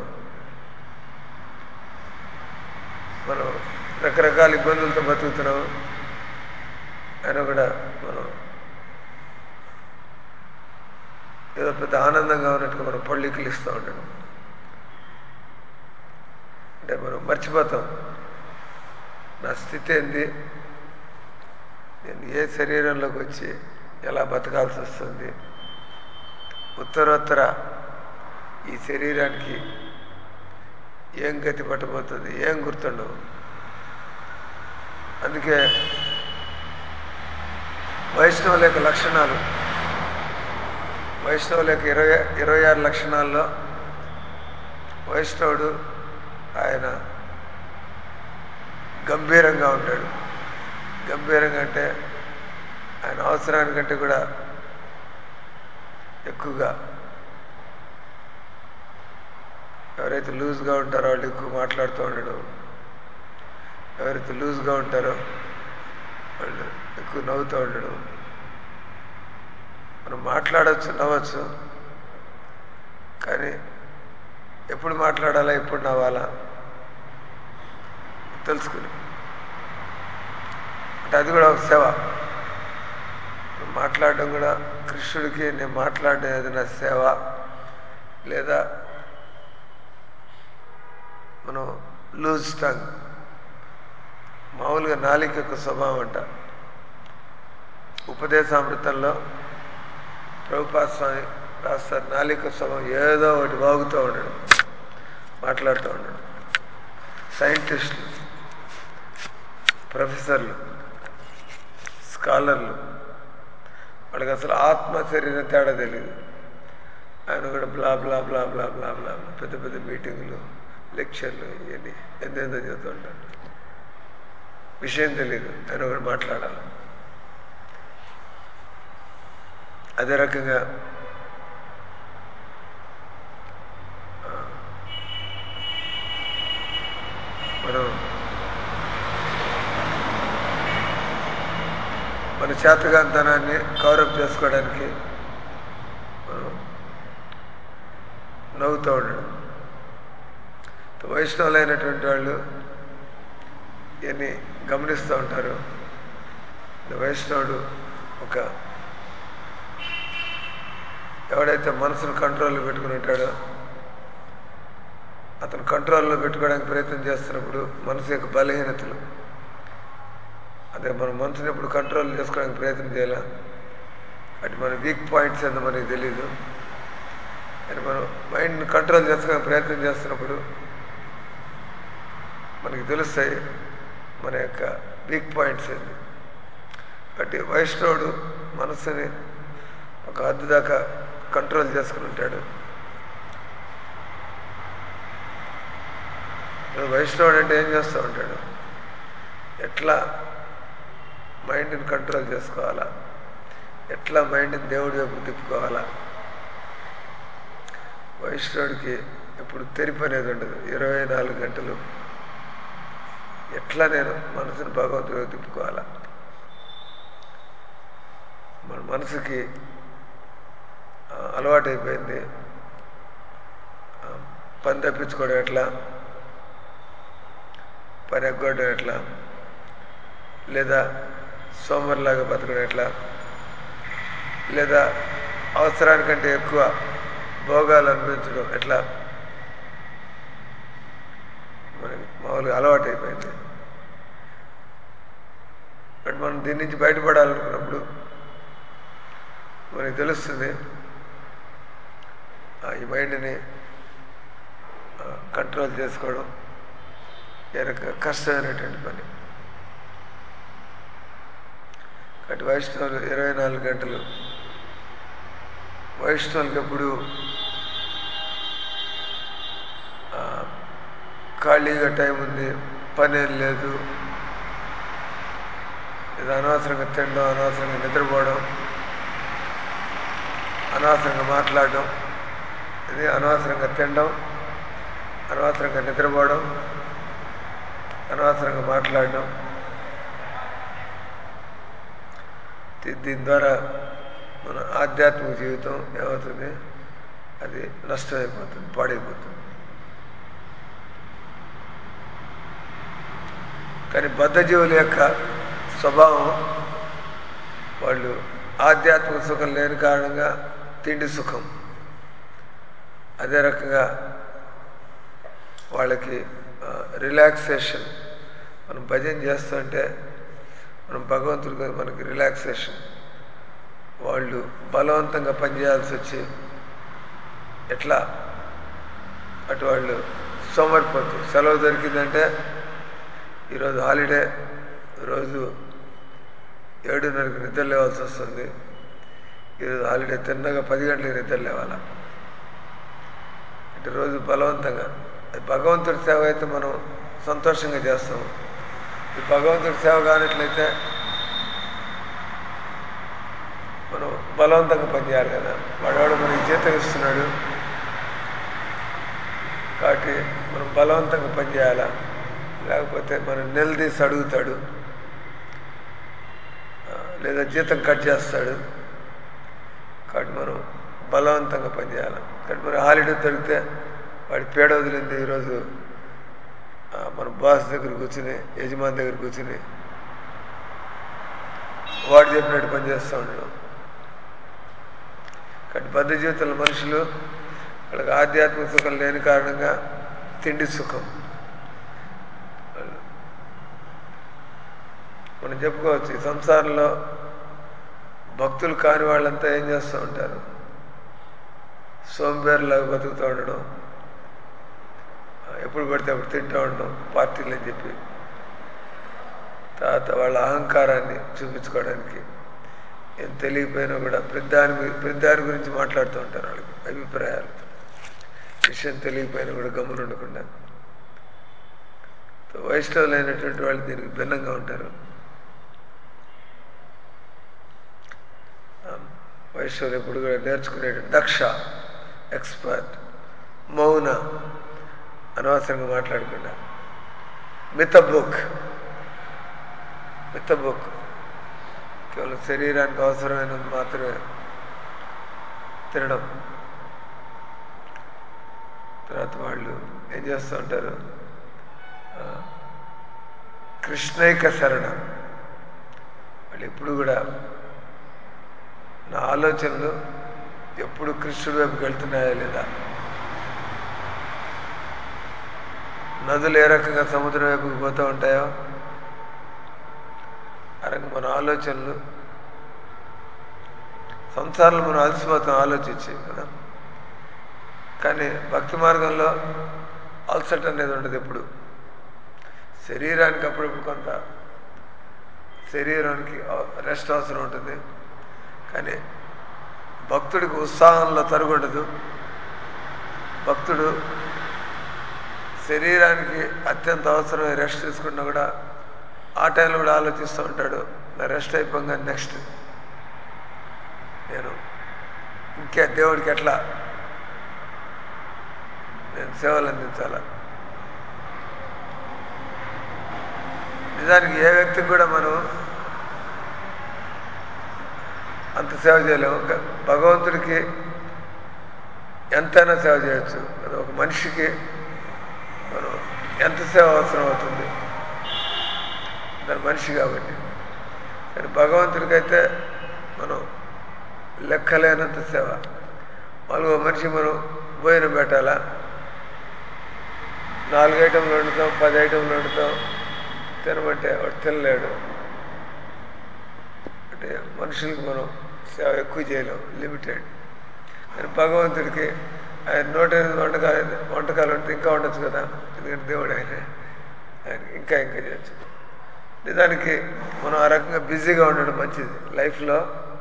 మనం రకరకాల ఇబ్బందులతో బతుకుతున్నాం అయినా కూడా మనం ఏదో పెద్ద ఆనందంగా ఉన్నట్టుగా మనం పళ్ళికిలు ఇస్తూ ఉంటాం అంటే మనం మర్చిపోతాం నా స్థితి ఏంది నేను ఏ శరీరంలోకి వచ్చి ఎలా బతకాల్సి వస్తుంది ఉత్తరోత్తర ఈ శరీరానికి ఏం గతి పట్టబోతుంది ఏం గుర్తుండవు అందుకే వైష్ణవుల యొక్క లక్షణాలు వైష్ణవుల యొక్క ఇరవై ఇరవై ఆరు లక్షణాల్లో వైష్ణవుడు ఆయన గంభీరంగా ఉంటాడు గంభీరంగా అంటే ఆయన అవసరానికంటే కూడా ఎక్కువగా ఎవరైతే లూజ్గా ఉంటారో వాళ్ళు ఎక్కువ మాట్లాడుతూ ఉండడం ఎవరైతే లూజ్గా ఉంటారో వాళ్ళు ఎక్కువ నవ్వుతూ ఉండడం మనం మాట్లాడవచ్చు నవ్వచ్చు కానీ ఎప్పుడు మాట్లాడాలా ఎప్పుడు నవ్వాలా తెలుసుకుని అంటే అది కూడా ఒక సేవ మాట్లాడడం కూడా కృష్ణుడికి నేను మాట్లాడడం అది నా సేవ లేదా మనం లూజ్ టంగ్ మామూలుగా నాలిక యొక్క స్వభావం అంట ఉపదేశామృతంలో ప్రభుపాద స్వామి రాస్తారు నాలిక స్వభావం ఏదో ఒకటి వాగుతూ ఉండడం మాట్లాడుతూ ఉండడం సైంటిస్టులు ప్రొఫెసర్లు స్కాలర్లు వాళ్ళకి అసలు ఆత్మ శరీరం తేడా తెలియదు ఆయన కూడా బ్లా బ్లా బ్లా బ్లా బ్లా బ్లా పెద్ద పెద్ద మీటింగులు లెక్చర్లు ఇవన్నీ ఎంతెంతో చెబుతూ ఉంటారు విషయం తెలియదు ఆయన కూడా మాట్లాడాలి అదే రకంగా ఆ, మనం మన చేతగాంతనాన్ని కవరప్ చేసుకోవడానికి మనం నవ్వుతూ ఉండడం వైష్ణవులైనటువంటి వాళ్ళు ఇవన్నీ గమనిస్తూ ఉంటారు వైష్ణవుడు ఒక ఎవడైతే మనసును కంట్రోల్లో పెట్టుకుని ఉంటాడో అతను కంట్రోల్లో పెట్టుకోవడానికి ప్రయత్నం చేస్తున్నప్పుడు మనసు యొక్క బలహీనతలు అదే మన మనసుని ఎప్పుడు కంట్రోల్ చేసుకోవడానికి ప్రయత్నం చేయాల అటు మన వీక్ పాయింట్స్ ఏందో మనకి తెలీదు కానీ మనం మైండ్ని కంట్రోల్ చేసుకోవడానికి ప్రయత్నం చేస్తున్నప్పుడు మనకి తెలుస్తాయి మన యొక్క వీక్ పాయింట్స్ ఏంది కాబట్టి వైష్ణవుడు మనసుని ఒక హద్దు దాకా కంట్రోల్ చేసుకుని ఉంటాడు ఇప్పుడు వైష్ణవుడు అంటే ఏం చేస్తూ ఉంటాడు ఎట్లా మైండ్ని కంట్రోల్ చేసుకోవాలా ఎట్లా మైండ్ని దేవుడి వైపు తిప్పుకోవాలా వైష్ణవుడికి ఇప్పుడు తెరిపి అనేది ఉండదు ఇరవై నాలుగు గంటలు ఎట్లా నేను మనసుని భగవంతుడి వైపు తిప్పుకోవాలా మన మనసుకి ఆ, అలవాటైపోయింది ఆ, పని తప్పించుకోవడం ఎట్లా పని ఎగ్గొట్టడం ఎట్లా లేదా సోమరిలాగా బతకడం ఎట్లా లేదా అవసరానికంటే ఎక్కువ భోగాలు అనిపించడం ఎట్లా మనకి మామూలుగా అలవాటు అయిపోయింది బట్ మనం దీని నుంచి బయటపడాలనుకున్నప్పుడు మనకి తెలుస్తుంది ఆ, ఈ మైండ్ని కంట్రోల్ చేసుకోవడం ఏ రక కష్టమైనటువంటి పని కాబట్టి వైష్ణవులు ఇరవై నాలుగు గంటలు వైష్ణవులకి ఎప్పుడు ఆ, ఖాళీగా టైం ఉంది పని ఏం లేదు ఇది అనవసరంగా తినడం అనవసరంగా నిద్రపోవడం అనవసరంగా మాట్లాడడం ఇది అనవసరంగా తినడం అనవసరంగా నిద్రపోవడం అనవసరంగా మాట్లాడడం దీ- దీని ద్వారా మన ఆధ్యాత్మిక జీవితం ఏమవుతుంది అది నష్టమైపోతుంది పాడైపోతుంది కానీ బద్ధజీవుల యొక్క స్వభావం వాళ్ళు ఆధ్యాత్మిక సుఖం లేని కారణంగా తిండి సుఖం అదే రకంగా వాళ్ళకి రిలాక్సేషన్ మనం భజన చేస్తుంటే మనం భగవంతుడికి మనకి రిలాక్సేషన్ వాళ్ళు బలవంతంగా పనిచేయాల్సి వచ్చి ఎట్లా అటు వాళ్ళు సోమరిపోతు సెలవు దొరికిందంటే ఈరోజు హాలిడే రోజు ఏడున్నరకు నిద్ర లేవాల్సి వస్తుంది ఈరోజు హాలిడే తిన్నగా పది గంటలకు నిద్ర లేవాలా అంటే రోజు బలవంతంగా అది భగవంతుడి సేవ అయితే మనం సంతోషంగా చేస్తాం ఈ భగవంతుడి సేవ కానట్లయితే మనం బలవంతంగా పనిచేయాలి కదా వాడేవాడు మనకి జీతం ఇస్తున్నాడు కాబట్టి మనం బలవంతంగా పనిచేయాలా లేకపోతే మనం నిలదీసి అడుగుతాడు ఆ, లేదా జీతం కట్ చేస్తాడు కాబట్టి మనం బలవంతంగా పనిచేయాలి కాబట్టి మరి హాలిడే దొరికితే వాడి పేడ వదిలింది ఈరోజు ఆ, మన బాస్ దగ్గర కూర్చుని యజమాని దగ్గర కూర్చుని వాడు చెప్పినట్టు పని చేస్తూ ఉండడం కాబట్టి బద్ధ జీవితంలో మనుషులు వాళ్ళకి ఆధ్యాత్మిక సుఖం లేని కారణంగా తిండి సుఖం వాళ్ళు- మనం చెప్పుకోవచ్చు ఈ సంసారంలో భక్తులు కాని వాళ్ళంతా ఏం చేస్తూ ఉంటారు సోంబేరులాగా బతుకుతూ ఉండడం ఎప్పుడు పడితే అప్పుడు తింటూ ఉండడం పార్టీలు అని చెప్పి తర్వాత వాళ్ళ అహంకారాన్ని చూపించుకోవడానికి ఏం తెలియకపోయినా కూడా ప్రతిదాని గు- ప్రతిదాని గురించి మాట్లాడుతూ ఉంటారు వాళ్ళకి అభిప్రాయాలు విషయం తెలియకపోయినా కూడా గమ్మున ఉండకుండా సో వైష్ణవులైనటువంటి వాళ్ళు దీనికి భిన్నంగా ఉంటారు ఆ, వైష్ణవులు ఎప్పుడు కూడా నేర్చుకునే దక్ష ఎక్స్పర్ట్ మౌన అనవసరంగా మాట్లాడకుండా మిత బుక్ మిత బుక్ కేవలం శరీరానికి అవసరమైనంత మాత్రమే తినడం తర్వాత వాళ్ళు ఏం చేస్తూ ఉంటారు ఆ, కృష్ణైక శరణ వాళ్ళు ఎప్పుడు కూడా నా ఆలోచనలు ఎప్పుడు కృష్ణుడి వైపుకి వెళ్తున్నాయా లేదా నదులు ఏ రకంగా సముద్రం వైపుకి పోతూ ఉంటాయో ఆ రకంగా మన ఆలోచనలు సంసారంలో మనం అలసిపోతాం ఆలోచించి కదా కానీ భక్తి మార్గంలో అలసట అనేది ఉండదు ఎప్పుడు శరీరానికి అప్పుడప్పుడు కొంత శరీరానికి రెస్ట్ అవసరం ఉంటుంది కానీ భక్తుడికి ఉత్సాహంలో తరుగుండదు భక్తుడు శరీరానికి అత్యంత అవసరమైన రెస్ట్ తీసుకున్నా కూడా ఆ టైంలో కూడా ఆలోచిస్తూ ఉంటాడు నా రెస్ట్ అయిపోగా నెక్స్ట్ నేను ఇంకే దేవుడికి ఎట్లా నేను సేవలు అందించాలా నిజానికి ఏ వ్యక్తికి కూడా మనం అంత సేవ చేయలేము ఒక భగవంతుడికి ఎంతైనా సేవ చేయొచ్చు అది ఒక మనిషికి మనం ఎంత సేవ అవసరం అవుతుంది దాని మనిషి కాబట్టి కానీ భగవంతుడికైతే మనం లెక్కలేనంత సేవ వాళ్ళు మనిషి మనం భోజనం పెట్టాలా నాలుగు ఐటెంలు వండుతాం పది ఐటెంలు వండుతాం తినమంటే వాడు తినలేడు అంటే మనుషులకి మనం సేవ ఎక్కువ చేయలేం లిమిటెడ్ కానీ భగవంతుడికి ఆయన నూట ఎనిమిది వంటకాలు వంటకాలు ఉంటే ఇంకా ఉండొచ్చు కదా ఎందుకంటే దేవుడు ఆయన ఆయన ఇంకా ఇంకా చేయొచ్చు నిజానికి మనం ఆ రకంగా బిజీగా ఉండడం మంచిది లైఫ్లో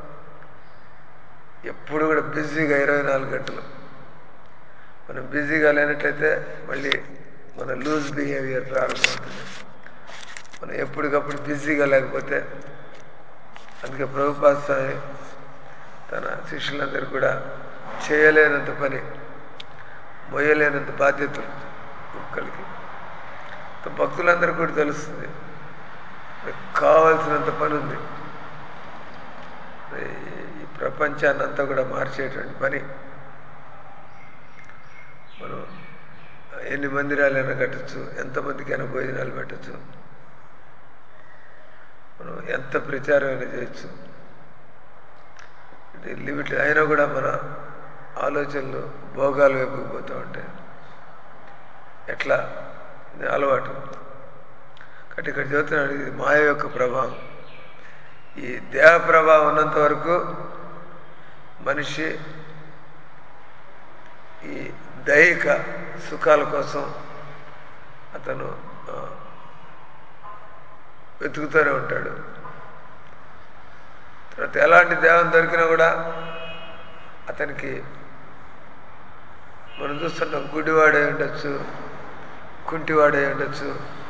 ఎప్పుడు కూడా బిజీగా ఇరవై నాలుగు గంటలు మనం బిజీగా లేనట్లయితే మళ్ళీ మన లూజ్ బిహేవియర్ ప్రారంభమవుతుంది మనం ఎప్పటికప్పుడు బిజీగా లేకపోతే అందుకే ప్రభుపాద స్వామి తన శిష్యులందరూ కూడా చేయలేనంత పని మొయ్యలేనంత బాధ్యతలు ఒక్కరికి భక్తులందరూ కూడా తెలుస్తుంది కావాల్సినంత పని ఉంది ఈ ప్రపంచాన్ని అంతా కూడా మార్చేటువంటి పని మనం ఎన్ని మందిరాలైనా కట్టచ్చు ఎంతమందికైనా భోజనాలు పెట్టచ్చు మనం ఎంత ప్రచారమైనా చేయొచ్చు ఇది లిమిట్ అయినా కూడా మన ఆలోచనలు భోగాల వైపుకి పోతూ ఉంటాయి ఎట్లా ఇది అలవాటు కాబట్టి ఇక్కడ చెబుతున్నాడు ఇది మాయ యొక్క ప్రభావం ఈ దేహ ప్రభావం ఉన్నంత వరకు మనిషి ఈ దైహిక సుఖాల కోసం అతను ఆ, వెతుకుతూనే ఉంటాడు తర్వాత ఎలాంటి దేహం దొరికినా కూడా అతనికి మనం చూస్తున్నాం గుడివాడే ఉండొచ్చు కుంటివాడే ఉండొచ్చు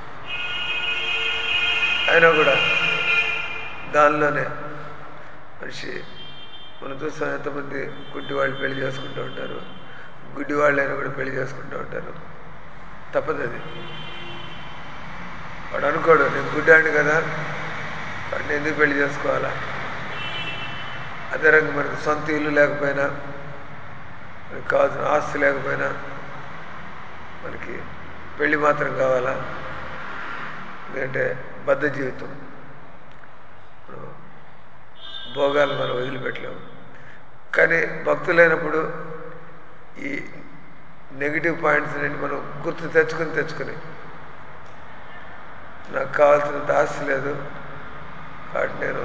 అయినా కూడా దానిలోనే మనిషి మనం చూస్తాం ఎంతమంది గుడ్డి వాళ్ళు పెళ్లి చేసుకుంటూ ఉంటారు గుడ్డి వాళ్ళైనా కూడా పెళ్లి చేసుకుంటూ ఉంటారు తప్పదు అది వాడు అనుకోడు నేను గుడ్డాడు కదా వాడిని ఎందుకు పెళ్లి చేసుకోవాలా అదే రంగు మనకి సొంత ఇల్లు లేకపోయినా మనకి కావాల్సిన ఆస్తి లేకపోయినా మనకి పెళ్లి మాత్రం కావాలా ఎందుకంటే బద్ధ జీవితం ఇప్పుడు భోగాలు మనం వదిలిపెట్టలేము కానీ భక్తులైనప్పుడు ఈ నెగిటివ్ పాయింట్స్ అన్నింటి మనం గుర్తు తెచ్చుకుని తెచ్చుకుని నాకు కావాల్సినంత ఆస్తి లేదు కాబట్టి నేను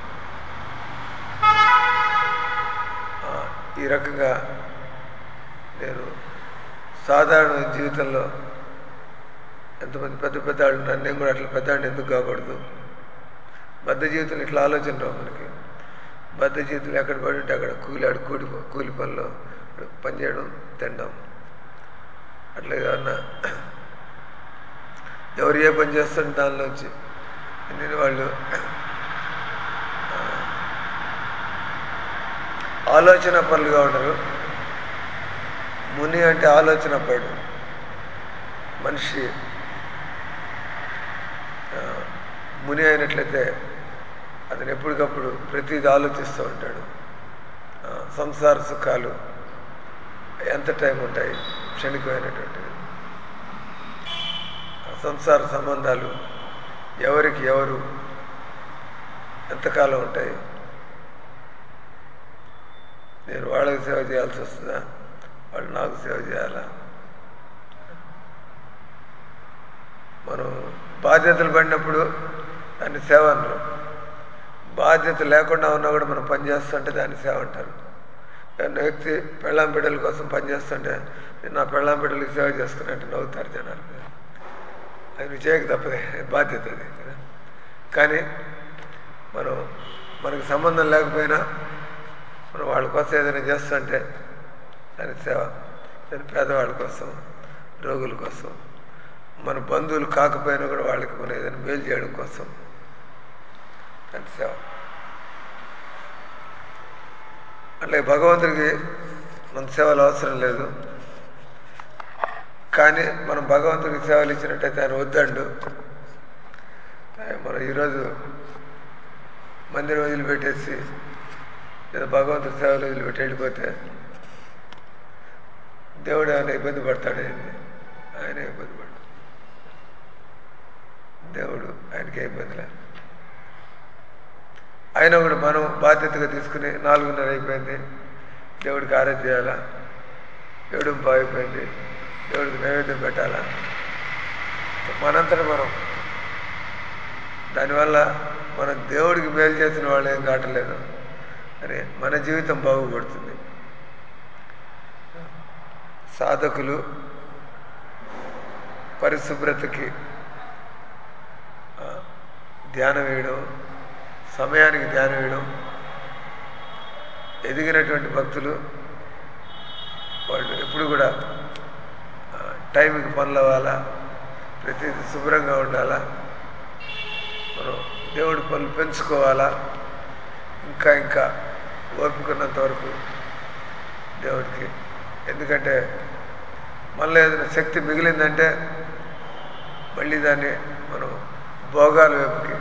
ఆ, ఈ రకంగా నేను సాధారణ జీవితంలో ఎంతమంది పెద్ద పెద్ద వాళ్ళు ఉన్నారు నేను కూడా అట్లా పెద్దవాడిని ఎందుకు కాకూడదు బద్ధ జీవితంలో ఇట్లా ఆలోచన రావు మనకి బద్ధ జీవితంలో ఎక్కడ పడి ఉంటే అక్కడ కూలాడు కూలి కూలి పనిలో పనిచేయడం తినడం అట్లా ఏమన్నా ఎవరు ఏ పని చేస్తుంటే దానిలోంచి నేను వాళ్ళు ఆ, ఆలోచన పనులుగా ఉండరు ముని అంటే ఆలోచన పడు మనిషి ఆ, ముని అయినట్లయితే అతను ఎప్పటికప్పుడు ప్రతిదీ ఆలోచిస్తూ ఉంటాడు ఆ, సంసార సుఖాలు ఎంత టైం ఉంటాయి క్షణికమైనటువంటివి ఆ సంసార సంబంధాలు ఎవరికి ఎవరు ఎంతకాలం ఉంటాయి నేను వాళ్ళకి సేవ చేయాల్సి వస్తుందా వాళ్ళు నాకు సేవ చేయాలా మనం బాధ్యతలు పడినప్పుడు దాన్ని సేవ అనరు బాధ్యత లేకుండా ఉన్నా కూడా మనం పని చేస్తుంటే దాన్ని సేవ అంటారు ఏదైనా వ్యక్తి పెళ్ళాం బిడ్డల కోసం పని చేస్తుంటే నేను నా పెళ్ళాం బిడ్డలకి సేవ చేసుకున్నట్టు నవ్వుతారు జనాలు అది నువ్వు చేయక తప్పదే బాధ్యత అది కదా కానీ మనం మనకు సంబంధం లేకపోయినా మనం వాళ్ళ కోసం ఏదైనా చేస్తుంటే దాని సేవ దాని పేదవాళ్ళ కోసం రోగుల కోసం మన బంధువులు కాకపోయినా కూడా వాళ్ళకి మనం ఏదైనా మేలు చేయడం కోసం దాని సేవ అట్లే భగవంతుడికి మన సేవలు అవసరం లేదు కానీ మనం భగవంతుడికి సేవలు ఇచ్చినట్టయితే ఆయన వద్దండు మనం ఈరోజు మందిరం వదిలిపెట్టేసి లేదా భగవంతుడి సేవలు వదిలిపెట్టి వెళ్ళిపోతే దేవుడు ఆయన ఇబ్బంది పడతాడు ఏంది ఆయన ఇబ్బంది పడతాడు దేవుడు ఆయనకే ఇబ్బంది లేదు అయినా కూడా మనం బాధ్యతగా తీసుకుని నాలుగున్నర అయిపోయింది దేవుడికి ఆరాధన చేయాలా ఏడు అయిపోయింది దేవుడికి నైవేద్యం పెట్టాలా మనంతట మనం దానివల్ల మనం దేవుడికి మేలు చేసిన వాళ్ళు ఏం కావట్లేదు అని మన జీవితం బాగుపడుతుంది సాధకులు పరిశుభ్రతకి ఆ, ధ్యానం వేయడం సమయానికి ధ్యానం వేయడం ఎదిగినటువంటి భక్తులు వాళ్ళు ఎప్పుడు కూడా ఆ, టైంకి పనులు అవ్వాలా ప్రతిదీ శుభ్రంగా ఉండాలా మనం దేవుడి పనులు పెంచుకోవాలా ఇంకా ఇంకా ఓపికన్నంత వరకు దేవుడికి ఎందుకంటే మళ్ళీ ఏదైనా శక్తి మిగిలిందంటే మళ్ళీ దాన్ని మనం భోగాల వైపుకి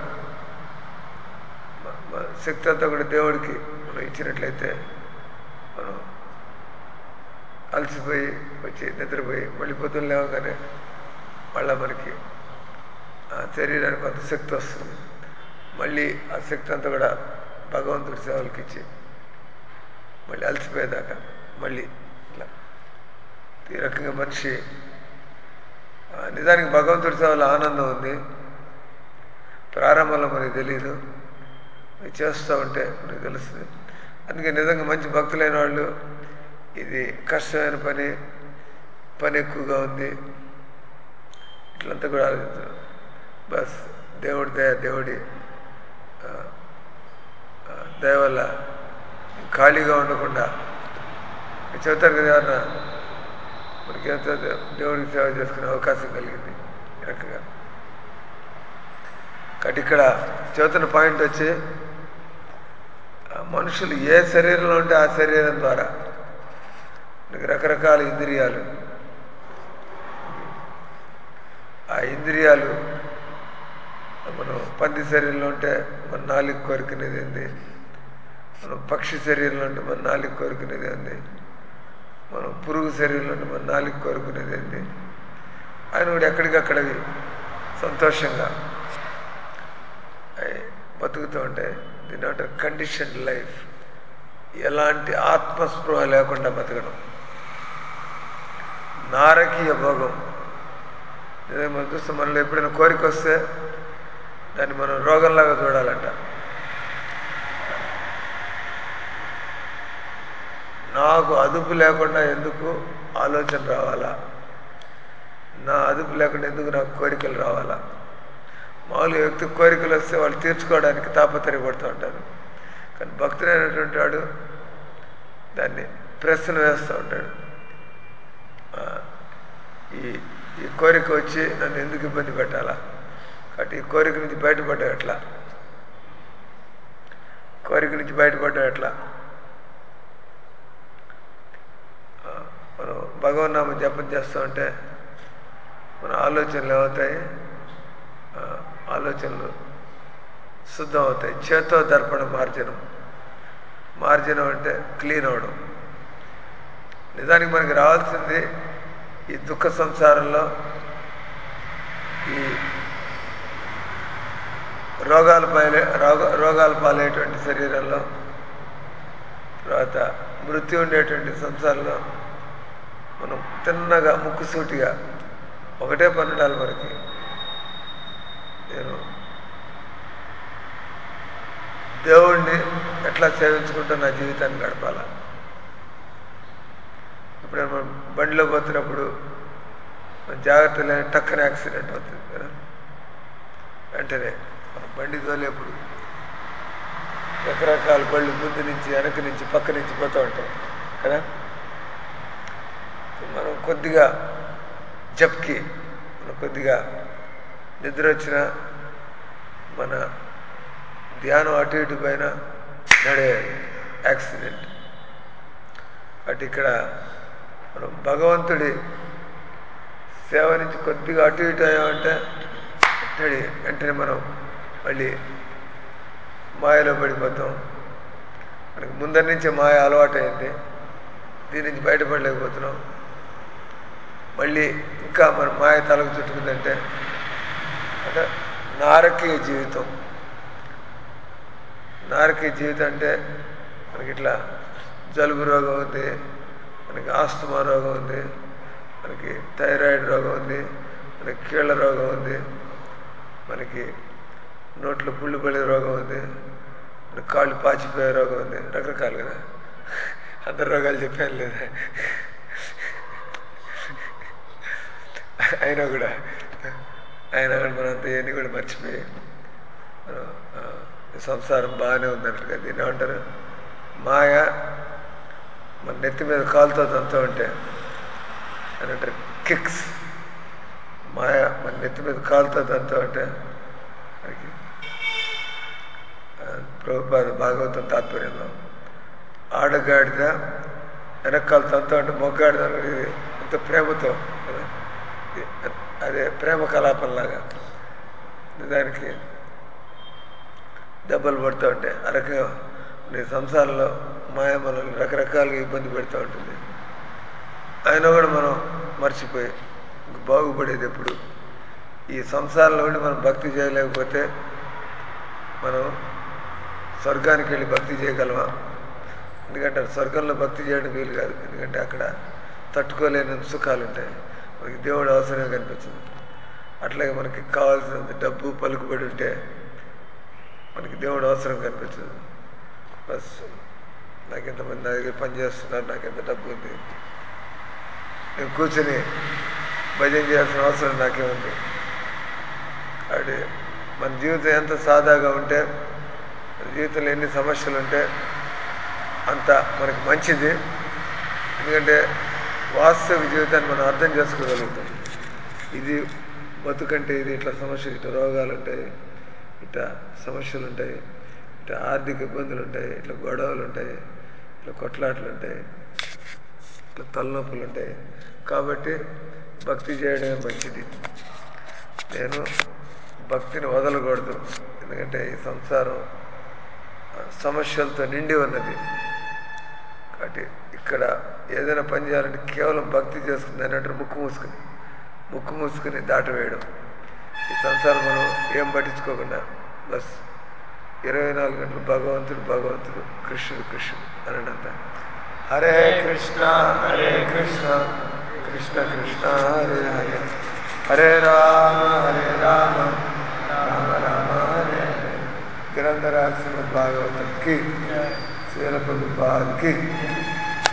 మ- మ- శక్తి అంతా కూడా దేవుడికి మనం ఇచ్చినట్లయితే మనం అలసిపోయి వచ్చి నిద్రపోయి మళ్ళీ పొద్దున్న లేవగానే మళ్ళీ మనకి ఆ శరీరానికి కొంత శక్తి వస్తుంది మళ్ళీ ఆ శక్తి అంతా కూడా భగవంతుడి సేవలకి ఇచ్చి మళ్ళీ అలసిపోయేదాకా మళ్ళీ ఇట్లా ఈ రకంగా మనిషి ఆ, నిజానికి భగవంతుడి సేవలో ఆనందం ఉంది ప్రారంభంలో మనకి తెలియదు అది చేస్తూ ఉంటే మనకి తెలుస్తుంది అందుకే నిజంగా మంచి భక్తులైన వాళ్ళు ఇది కష్టమైన పని పని ఎక్కువగా ఉంది ఇట్లంతా కూడా ఆలోచించరు బస్ దేవుడి దయ దేవుడి ఆ, ఆ, దయ వల్ల ఖాళీగా ఉండకుండా చెబుతారు కదా ఎవరన్నా మనకి ఎంతో దేవుడికి సేవ చేసుకునే అవకాశం కలిగింది ఈ రకంగా కాబట్టి ఇక్కడ చెబుతున్న పాయింట్ వచ్చి ఆ మనుషులు ఏ శరీరంలో ఉంటే ఆ శరీరం ద్వారా మనకి రకరకాల ఇంద్రియాలు ఆ ఇంద్రియాలు మనం పంది శరీరంలో ఉంటే మన నాలుగు కోరుకునేది ఏంది మనం పక్షి శరీరంలో ఉంటే మన నాలుగు కోరుకునేది ఏంది మనం పురుగు శరీరంలో ఉంటే మన నాలుగు కోరుకునేది ఏంది ఆయన కూడా ఎక్కడికక్కడ సంతోషంగా అయి బతుకుతూ ఉంటాయి దీని అంటారు కండిషన్ లైఫ్ ఎలాంటి ఆత్మస్పృహ లేకుండా బతకడం నారకీయ భోగం ఇదే మనం చూస్తే మనలో ఎప్పుడైనా కోరిక వస్తే దాన్ని మనం రోగంలాగా చూడాలంట నాకు అదుపు లేకుండా ఎందుకు ఆలోచన రావాలా నా అదుపు లేకుండా ఎందుకు నాకు కోరికలు రావాలా మామూలుగా వ్యక్తి కోరికలు వస్తే వాళ్ళు తీర్చుకోవడానికి తాపత్రయపడుతూ ఉంటారు కానీ భక్తుడైనటువంటి వాడు దాన్ని ప్రశ్న వేస్తూ ఉంటాడు ఆ, ఈ ఈ కోరిక వచ్చి నన్ను ఎందుకు ఇబ్బంది పెట్టాలా కాబట్టి ఈ కోరిక నుంచి బయటపడ్డా ఎట్లా కోరిక నుంచి బయటపడ్డా ఎట్లా ఆ, మనం భగవన్నామం జపం చేస్తూ ఉంటే మన ఆలోచనలు ఏమవుతాయి ఆ, ఆలోచనలు శుద్ధం అవుతాయి చేతో దర్పణ మార్జనం మార్జనం అంటే క్లీన్ అవడం నిజానికి మనకి రావాల్సింది ఈ దుఃఖ సంసారంలో ఈ రోగాల పాలే రోగ రోగాల పాలయ్యేటువంటి శరీరంలో తర్వాత మృత్యు ఉండేటువంటి సంసారంలో మనం తిన్నగా ముక్కుసూటిగా ఒకటే పన్నడాలి మనకి నేను దేవుణ్ణి ఎట్లా సేవించుకుంటూ నా జీవితాన్ని గడపాలా ఇప్పుడు మనం బండిలో పోతున్నప్పుడు మనం జాగ్రత్త లేని టక్కన యాక్సిడెంట్ అవుతుంది కదా వెంటనే మనం బండి తోలేప్పుడు రకరకాల బళ్ళు ముందు నుంచి వెనక నుంచి పక్క నుంచి పోతూ ఉంటాయి కదా మనం కొద్దిగా జప్కి మనం కొద్దిగా నిద్ర వచ్చిన మన ధ్యానం అటు ఇటు పైన నడే యాక్సిడెంట్ అటు ఇక్కడ మనం భగవంతుడి సేవ నుంచి కొద్దిగా అటు ఇటు అయ్యామంటే వెంటనే వెంటనే మనం మళ్ళీ మాయలో పడిపోతాం మనకి ముందరి నుంచే మాయ అలవాటైంది దీని నుంచి బయటపడలేకపోతున్నాం మళ్ళీ ఇంకా మన మాయ తలకు చుట్టుకుందంటే అంటే నారకీయ జీవితం నారకీయ జీవితం అంటే మనకి ఇట్లా జలుబు రోగం ఉంది మనకి ఆస్తమా రోగం ఉంది మనకి థైరాయిడ్ రోగం ఉంది మనకి కీళ్ళ రోగం ఉంది మనకి నోట్లో పుళ్ళు పడే రోగం ఉంది మనకి కాళ్ళు పాచిపోయే రోగం ఉంది రకరకాలు కదా అందరు రోగాలు చెప్పాను లేదా అయినా కూడా అయినా కూడా మనంతా ఇవన్నీ కూడా మర్చిపోయి మనం, ఆ, ఈ సంసారం బాగానే ఉందన్నట్టుగా దీన్ని ఏమంటారు మాయ మన నెత్తి మీద కాలుతో తంతూ ఉంటే అని అంటారు కిక్స్ మాయ మన నెత్తి మీద కాలుతో తంతూ ఉంటే మనకి ఆ, ప్రభుపాద భాగవతం తాత్పర్యంలో ఆడగాడిద వెనకాల తంతూ ఉంటే మొగ్గాడిద అనేది అంత ప్రేమతో కదా అదే ప్రేమ కలాపంలాగా దానికి దెబ్బలు పడుతూ ఉంటాయి ఆ రకంగా నీ సంసారంలో మాయ మనల్ని రకరకాలుగా ఇబ్బంది పెడుతూ ఉంటుంది అయినా కూడా మనం మర్చిపోయి ఇంక బాగుపడేది ఎప్పుడు ఈ సంసారంలో ఉండి మనం భక్తి చేయలేకపోతే మనం స్వర్గానికి వెళ్ళి భక్తి చేయగలమా ఎందుకంటే స్వర్గంలో భక్తి చేయడం వీలు కాదు ఎందుకంటే అక్కడ తట్టుకోలేని సుఖాలు ఉంటాయి మనకి దేవుడు అవసరమే కనిపించదు అట్లాగే మనకి కావాల్సినంత డబ్బు పలుకుబడి ఉంటే మనకి దేవుడు అవసరం కనిపించదు బస్ నాకు ఎంతమంది నా దగ్గర పని చేస్తున్నారు నాకు ఎంత డబ్బు ఉంది నేను కూర్చొని భజన చేయాల్సిన అవసరం నాకే ఉంది అది మన జీవితం ఎంత సాదాగా ఉంటే మన జీవితంలో ఎన్ని సమస్యలు ఉంటే అంత మనకి మంచిది ఎందుకంటే వాస్తవ జీవితాన్ని మనం అర్థం చేసుకోగలుగుతాం ఇది బతుకంటే ఇది ఇట్లా సమస్యలు ఇట్లా రోగాలు ఉంటాయి ఇట్లా సమస్యలు ఉంటాయి ఇట్లా ఆర్థిక ఇబ్బందులు ఉంటాయి ఇట్లా గొడవలు ఉంటాయి ఇట్లా కొట్లాటలు ఉంటాయి ఇట్లా తలనొప్పులు ఉంటాయి కాబట్టి భక్తి చేయడమే మంచిది నేను భక్తిని వదలకూడదు ఎందుకంటే ఈ సంసారం ఆ, సమస్యలతో నిండి ఉన్నది కాబట్టి ఇక్కడ ఏదైనా పని చేయాలంటే కేవలం భక్తి చేసుకుని అన్నట్టు ముక్కు మూసుకుని ముక్కు మూసుకుని దాటవేయడం ఈ సంసారం మనం ఏం పట్టించుకోకుండా బస్ ఇరవై నాలుగు గంటలు భగవంతుడు భగవంతుడు కృష్ణుడు కృష్ణుడు అనంత హరే కృష్ణ హరే కృష్ణ కృష్ణ కృష్ణ హరే హరే హరే రామ హరే రామ రామ రామ హరే హరే గ్రంథరాజ శ్రీమద్ భాగవతం కి శ్రీల ప్రభుపాద్ కి